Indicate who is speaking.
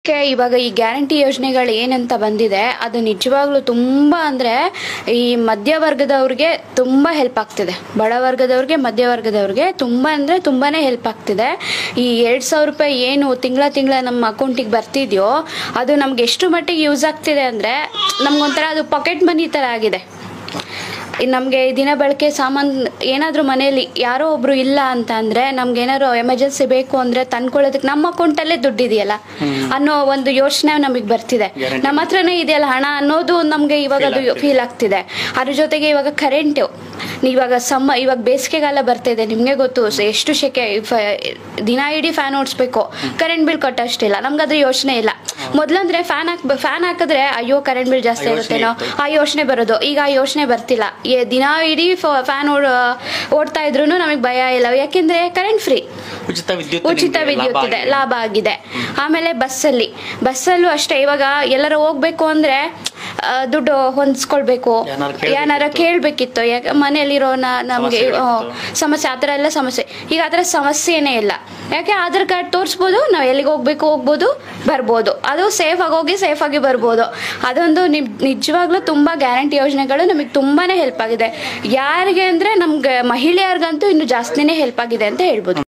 Speaker 1: K ಇವಾಗ ಈ guarantee ಯೋಜನೆಗಳು ಏನಂತ ಬಂದಿದೆ ಅದು ನಿಜವಾಗ್ಲೂ ತುಂಬ ಅಂದರೆ ಈ ಮಧ್ಯವರ್ಗದವ್ರಿಗೆ ತುಂಬ ಹೆಲ್ಪ್ ಆಗ್ತಿದೆ ಬಡ ವರ್ಗದವ್ರಿಗೆ ಮಧ್ಯವರ್ಗದವ್ರಿಗೆ ತುಂಬ ಅಂದರೆ ತುಂಬಾ ಹೆಲ್ಪ್ ಆಗ್ತಿದೆ ಈ ಎರಡು ಸಾವಿರ ರೂಪಾಯಿ ಏನು ತಿಂಗಳ ತಿಂಗಳ ನಮ್ಮ ಅಕೌಂಟಿಗೆ ಬರ್ತಿದೆಯೋ ಅದು ನಮ್ಗೆ ಎಷ್ಟು ಮಟ್ಟಿಗೆ ಯೂಸ್ ಆಗ್ತಿದೆ ಅಂದರೆ ನಮ್ಗೊಂಥರ ಅದು ಪಾಕೆಟ್ ಮನಿ ಥರ ಆಗಿದೆ ನಮಗೆ ದಿನ ಬಳಕೆ ಸಾಮಾನು ಏನಾದರೂ ಮನೆಯಲ್ಲಿ ಯಾರೋ ಒಬ್ರು ಇಲ್ಲ ಅಂತ ಅಂದ್ರೆ ನಮ್ಗೆ ಏನಾದ್ರು ಎಮರ್ಜೆನ್ಸಿ ಬೇಕು ಅಂದ್ರೆ ತಂದ್ಕೊಳ್ಳೋದಕ್ಕೆ ನಮ್ಮ ಅಕೌಂಟಲ್ಲೇ ದುಡ್ಡಿದೆಯಲ್ಲ ಅನ್ನೋ ಒಂದು ಯೋಚನೆ ನಮಗೆ ಬರ್ತಿದೆ
Speaker 2: Guarantee.
Speaker 1: ನಮ್ಮ ಹತ್ರನೇ ಇದೆಯಲ್ಲ ಹಣ ಅನ್ನೋದು ನಮಗೆ ಇವಾಗ
Speaker 2: Feel
Speaker 1: ಅದು
Speaker 2: ಆಗ್ತಿದೆ.
Speaker 1: ಫೀಲ್ ಆಗ್ತಿದೆ ಅದ್ರ ಜೊತೆಗೆ ಇವಾಗ ಕರೆಂಟು ಇವಾಗ ಸಮ್ಮ ಇವಾಗ ಬೇಸಿಗೆಗಾಲ ಬರ್ತಿದೆ ನಿಮಗೆ ಗೊತ್ತು ಸ- ಎಷ್ಟು ಶೆಕೆ ಫ- ದಿನ ಇಡೀ ಫ್ಯಾನ್ ಓಡಿಸ್ಬೇಕು ಕರೆಂಟ್ ಬಿಲ್ ಕಟ್ಟೋಷ್ಟಿಲ್ಲ ನಮ್ಗೆ ಅದ್ರ ಯೋಚನೆ ಇಲ್ಲ ಮೊದ್ಲಂದ್ರೆ ಫ್ಯಾನ್ ಹಾಕ್ ಫ್ಯಾನ್ ಹಾಕಿದ್ರೆ ಅಯ್ಯೋ ಕರೆಂಟ್ ಬಿಲ್ ಜಾಸ್ತಿ
Speaker 2: ಆ ಯೋಚ್ನೆ
Speaker 1: ಆಗುತ್ತೇನೋ
Speaker 2: ಇತ್ತು.
Speaker 1: ಆ ಯೋಚನೆ ಬರೋದು ಈಗ ಆ ಯೋಚನೆ ಬರ್ತಿಲ್ಲ ಎ- ದಿನ ಇಡೀ ಫ್ಯಾನ್ ಓಡ್ತಾ ಇದ್ರು ನಮಗೆ ಭಯ ಇಲ್ಲ ಯಾಕೆಂದ್ರೆ ಕರೆಂಟ್ ಫ್ರೀ
Speaker 2: ಉಚಿತ ವಿದ್ಯುತ್
Speaker 1: ಉಚಿತ
Speaker 2: ನಿಮ್ಗೆ
Speaker 1: ವಿದ್ಯುತ್
Speaker 2: ಲಾಭ
Speaker 1: ಇದೆ
Speaker 2: ಆಗಿದೆ.
Speaker 1: ಲಾಭ ಆಗಿದೆ ಆಮೇಲೆ ಬಸ್ಸಲ್ಲಿ ಬಸ್ಸಲ್ಲೂ ಅಷ್ಟೇ ಇವಾಗ ಎಲ್ಲರೂ ಹೋಗ್ಬೇಕು ಅಂದ್ರೆ ಆ, ದುಡ್ಡು ಹೊಂದಿಸ್ಕೊಳ್ಬೇಕು
Speaker 2: ಏನಾರು ಕೇಳ್ಬೇಕಿತ್ತು.
Speaker 1: ಏನಾರ ಕೇಳ್ಬೇಕಿತ್ತು ಯಾಕೆ ಮನೆಯಲ್ಲಿರೋ ನಮಗೆ
Speaker 2: ಸಮಸ್ಯೆಗಳಿತ್ತು.
Speaker 1: ಸಮಸ್ಯೆ ಆ ಥರ ಎಲ್ಲ ಸಮಸ್ಯೆ ಈಗ ಆ ಥರ ಸಮಸ್ಯೆನೇ ಇಲ್ಲ ಯಾಕೆ ಆಧಾರ್ ಕಾರ್ಡ್ ತೋರಿಸ್ಬೋದು ನಾವು ಎಲ್ಲಿಗೆ ಹೋಗ್ಬೇಕು ಹೋಗ್ಬೋದು ಬರ್ಬೋದು ಅದು ಸೇಫ್ ಆಗಿ ಹೋಗಿ ಸೇಫ್ ಆಗಿ ಬರ್ಬೋದು ಅದೊಂದು ನಿಮ್ ನಿಜವಾಗ್ಲೂ ತುಂಬಾ ಗ್ಯಾರಂಟಿ ಯೋಜನೆಗಳು ನಮಗೆ ತುಂಬಾನೇ ಹೆಲ್ಪ್ ಆಗಿದೆ ಯಾರಿಗೆ ಅಂದ್ರೆ ನಮ್ಗೆ ಮಹಿಳೆಯರಿಗಂತೂ ಇನ್ನು ಜಾಸ್ತಿನೇ ಹೆಲ್ಪ್ ಆಗಿದೆ ಅಂತ ಹೇಳ್ಬೋದು